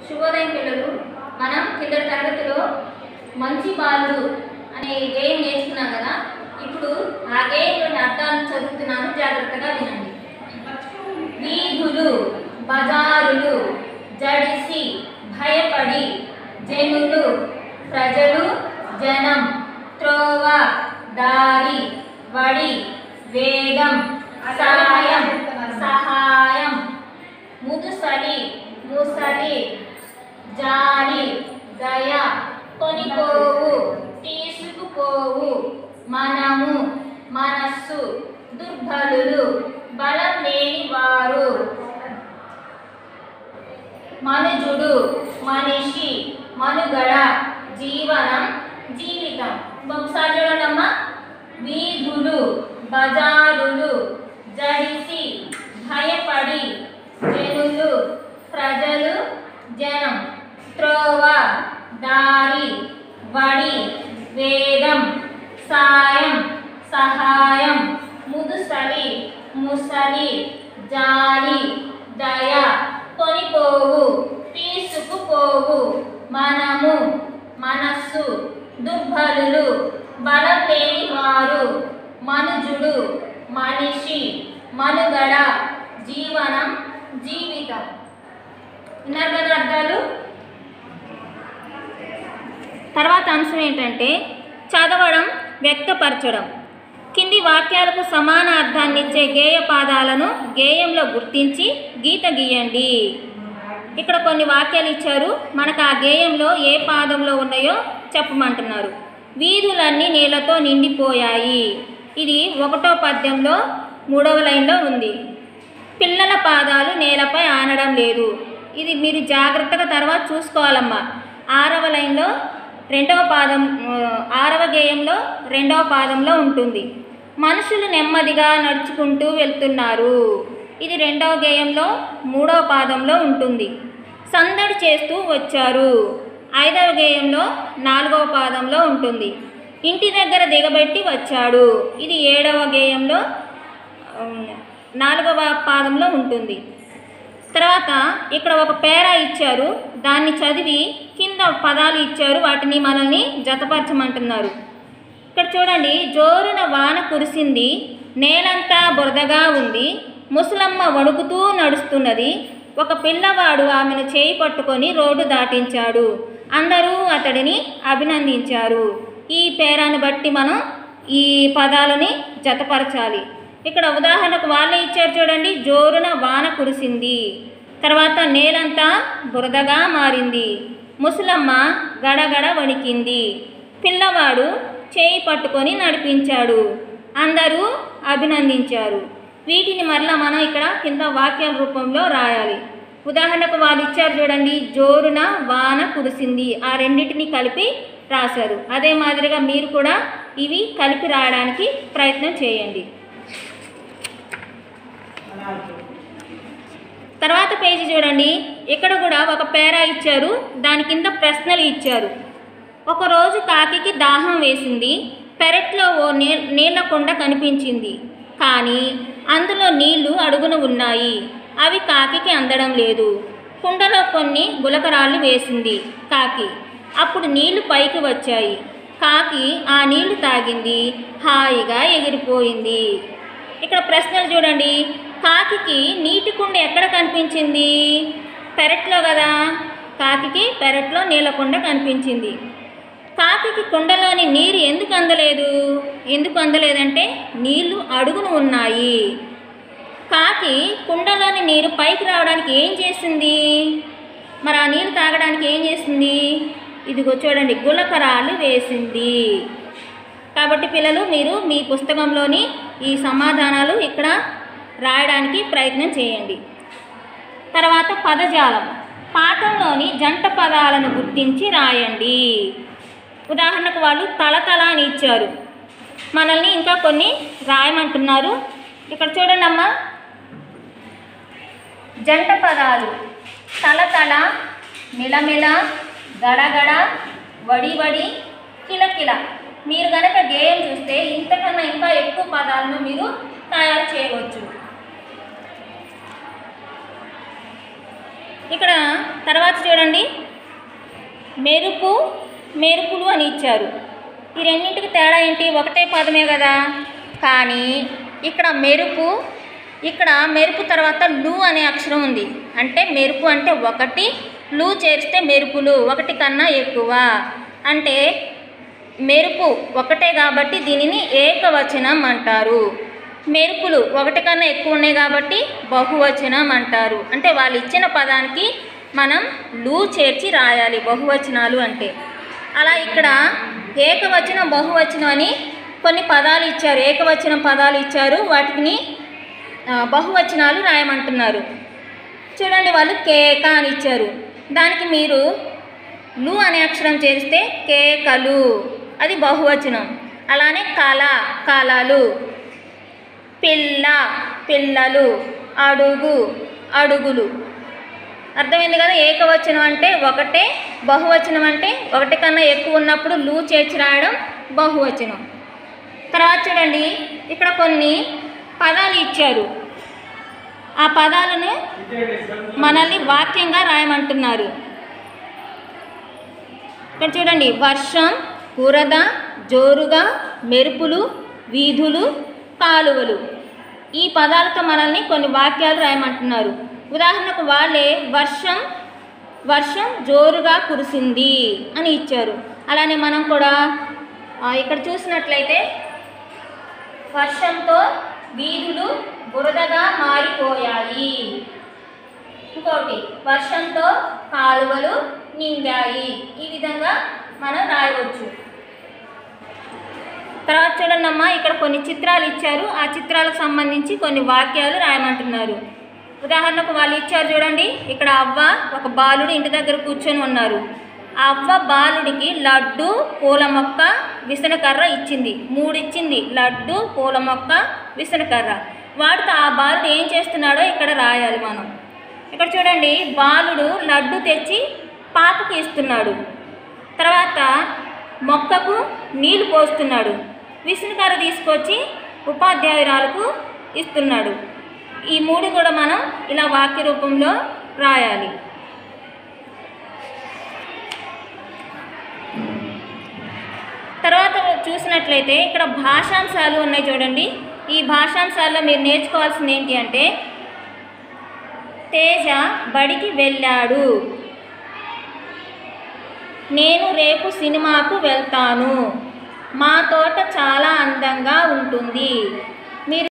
శుభోదయం పిల్లలు మనం కిందటి తరగతిలో మంచి బాలుడు అనే గేయం నేర్చుకున్నాం కదా ఇప్పుడు ఆ గేయంలోని అర్థాలను చదువుతున్నాను జాగ్రత్తగా వినండి వీధులు బజారులు జడిసి భయపడి జనులు ప్రజలు జనం త్రోవ దారి వడి వేగం సాయం సహాయం ముదుసలి ముసలి జాలి దయ కొనిపోవు తీసుకుపోవు మనము మనస్సు దుర్బలులు బలం లేని వారు మనుజుడు మనిషి మనుగడ జీవనం జీవితం ఒకసారి చూడండమ్మా వీధులు బజారులు జడిసి భయపడి జనులు ప్రజలు జనం త్రోవ దారి వడి వేగం సాయం సహాయం ముదుసలి ముసలి జాలి దయ కొనిపోవు తీసుకుపోవు మనము మనస్సు దుర్బలులు బలం లేని వారు మనుజుడు మనిషి మనుగడ జీవనం జీవితం విన్నారు కదా అర్థాలు తర్వాత అంశం ఏంటంటే చదవడం వ్యక్తపరచడం కింది వాక్యాలకు సమాన అర్థాన్ని ఇచ్చే గేయ పాదాలను గేయంలో గుర్తించి గీత గీయండి ఇక్కడ కొన్ని వాక్యాలు ఇచ్చారు మనకు ఆ గేయంలో ఏ పాదంలో ఉన్నాయో చెప్పమంటున్నారు వీధులన్నీ నీళ్లతో నిండిపోయాయి ఇది ఒకటో పద్యంలో మూడవ లైన్లో ఉంది పిల్లల పాదాలు నేలపై ఆనడం లేదు ఇది మీరు జాగ్రత్తగా తర్వాత చూసుకోవాలమ్మా ఆరవ లైన్లో రెండవ పాదం ఆ, ఆరవ గేయంలో రెండవ పాదంలో ఉంటుంది మనుషులు నెమ్మదిగా నడుచుకుంటూ వెళ్తున్నారు ఇది రెండవ గేయంలో మూడవ పాదంలో ఉంటుంది సందడి చేస్తూ వచ్చారు ఐదవ గేయంలో నాలుగవ పాదంలో ఉంటుంది ఇంటి దగ్గర దిగబెట్టి వచ్చాడు ఇది ఏడవ గేయంలో ఉమ్, నాలుగవ పాదంలో ఉంటుంది తర్వాత ఇక్కడ ఒక పేర ఇచ్చారు దాన్ని చదివి కింద పదాలు ఇచ్చారు వాటిని మనల్ని జతపరచమంటున్నారు ఇక్కడ చూడండి జోరున వాన కురిసింది నేలంతా బురదగా ఉంది ముసలమ్మ వణుకుతూ నడుస్తున్నది ఒక పిల్లవాడు ఆమెను చేయి పట్టుకొని రోడ్డు దాటించాడు అందరూ అతడిని అభినందించారు ఈ పేరాన్ని బట్టి మనం ఈ పదాలని జతపరచాలి ఇక్కడ ఉదాహరణకు వాళ్ళే ఇచ్చారు చూడండి జోరున వాన కురిసింది తర్వాత నేలంతా బురదగా మారింది ముసలమ్మ గడగడ వణికింది పిల్లవాడు చేయి పట్టుకొని నడిపించాడు అందరూ అభినందించారు వీటిని మరలా మనం ఇక్కడ కింద వాక్యాల రూపంలో రాయాలి ఉదాహరణకు వాళ్ళు ఇచ్చారు చూడండి జోరున వాన కురిసింది ఆ రెండింటిని కలిపి రాశారు అదే మాదిరిగా మీరు కూడా ఇవి కలిపి రాయడానికి ప్రయత్నం చేయండి తర్వాత పేజీ చూడండి ఇక్కడ కూడా ఒక పేరా ఇచ్చారు దాని కింద ప్రశ్నలు ఇచ్చారు ఒకరోజు కాకికి దాహం వేసింది పెరట్లో ఓ నీ నీళ్ల కుండ కనిపించింది కానీ అందులో నీళ్లు అడుగున ఉన్నాయి అవి కాకికి అందడం లేదు కుండలో కొన్ని గులకరాళ్ళు వేసింది కాకి అప్పుడు నీళ్లు పైకి వచ్చాయి కాకి ఆ నీళ్లు తాగింది హాయిగా ఎగిరిపోయింది ఇక్కడ ప్రశ్నలు చూడండి కాకికి నీటి కుండ ఎక్కడ కనిపించింది పెరట్లో కదా కాకికి పెరట్లో నీళ్ళ కుండ కనిపించింది కాకికి కుండలోని నీరు ఎందుకు అందలేదు ఎందుకు అందలేదంటే నీళ్లు అడుగున ఉన్నాయి కాకి కుండలోని నీరు పైకి రావడానికి ఏం చేసింది మరి ఆ నీరు తాగడానికి ఏం చేసింది ఇదిగో చూడండి గులకరాలు వేసింది కాబట్టి పిల్లలు మీరు మీ పుస్తకంలోని ఈ సమాధానాలు ఇక్కడ రాయడానికి ప్రయత్నం చేయండి తర్వాత పదజాలం పాఠంలోని జంట పదాలను గుర్తించి రాయండి ఉదాహరణకు వాళ్ళు తలతల అని ఇచ్చారు మనల్ని ఇంకా కొన్ని రాయమంటున్నారు ఇక్కడ చూడండి అమ్మా జంట పదాలు తలతల మిలమిల గడగడ వడి వడి కిలకిల మీరు కనుక గేయం చూస్తే ఇంతకన్నా ఇంకా ఎక్కువ పదాలను మీరు తయారు చేయవచ్చు ఇక్కడ తర్వాత చూడండి మెరుపు మెరుపులు అని ఇచ్చారు ఈ రెండింటికి తేడా ఏంటి ఒకటే పదమే కదా కానీ ఇక్కడ మెరుపు ఇక్కడ మెరుపు తర్వాత లు అనే అక్షరం ఉంది అంటే మెరుపు అంటే ఒకటి లు చేరిస్తే మెరుపులు ఒకటి కన్నా ఎక్కువ అంటే మెరుపు ఒకటే కాబట్టి దీనిని ఏకవచనం అంటారు మెరుపులు ఒకటి కన్నా ఎక్కువ ఉన్నాయి కాబట్టి బహువచనం అంటారు అంటే వాళ్ళు ఇచ్చిన పదానికి మనం లు చేర్చి రాయాలి బహువచనాలు అంటే అలా ఇక్కడ ఏకవచనం బహువచనం అని కొన్ని పదాలు ఇచ్చారు ఏకవచనం పదాలు ఇచ్చారు వాటిని ఆ, బహువచనాలు రాయమంటున్నారు చూడండి వాళ్ళు కేక అని ఇచ్చారు దానికి మీరు లు అనే అక్షరం చేరిస్తే కేకలు అది బహువచనం అలానే కళ కళలు పిల్ల పిల్లలు అడుగు అడుగులు అర్థమైంది కదా ఏకవచనం అంటే ఒకటే బహువచనం అంటే ఒకటి కన్నా ఎక్కువ ఉన్నప్పుడు లు చేర్చి రాయడం బహువచనం తర్వాత చూడండి ఇక్కడ కొన్ని పదాలు ఇచ్చారు ఆ పదాలను మనల్ని వాక్యంగా రాయమంటున్నారు ఇక్కడ చూడండి వర్షం కురద జోరుగా మెరుపులు వీధులు కాలువలు ఈ పదాలతో మనల్ని కొన్ని వాక్యాలు రాయమంటున్నారు ఉదాహరణకు వాళ్ళే వర్షం వర్షం జోరుగా కురిసింది అని ఇచ్చారు అలానే మనం కూడా ఆ, ఇక్కడ చూసినట్లయితే వర్షంతో వీధులు బురదగా మారిపోయాయి ఇంకోటి వర్షంతో కాలువలు నిండాయి ఈ విధంగా మనం రాయవచ్చు తర్వాత చూడండి అమ్మా ఇక్కడ కొన్ని చిత్రాలు ఇచ్చారు ఆ చిత్రాలకు సంబంధించి కొన్ని వాక్యాలు రాయమంటున్నారు ఉదాహరణకు వాళ్ళు ఇచ్చారు చూడండి ఇక్కడ అవ్వ ఒక బాలుడు ఇంటి దగ్గర కూర్చొని ఉన్నారు ఆ అవ్వ బాలుడికి లడ్డు పూల మొక్క విసనకర్ర ఇచ్చింది మూడు ఇచ్చింది లడ్డు పూల మొక్క విసనకర్ర వాటితో ఆ బాలుడు ఏం చేస్తున్నాడో ఇక్కడ రాయాలి మనం ఇక్కడ చూడండి బాలుడు లడ్డు తెచ్చి పాపకు ఇస్తున్నాడు తర్వాత మొక్కకు నీళ్లు పోస్తున్నాడు విసునకర్ర తీసుకొచ్చి ఉపాధ్యాయురాలకు ఇస్తున్నాడు ఈ మూడు కూడా మనం ఇలా వాక్య రూపంలో రాయాలి తర్వాత చూసినట్లయితే ఇక్కడ భాషాంశాలు ఉన్నాయి చూడండి ఈ భాషాంశాల్లో మీరు నేర్చుకోవాల్సింది ఏంటి అంటే తేజ బడికి వెళ్ళాడు నేను రేపు సినిమాకు వెళ్తాను మా తోట చాలా అందంగా ఉంటుంది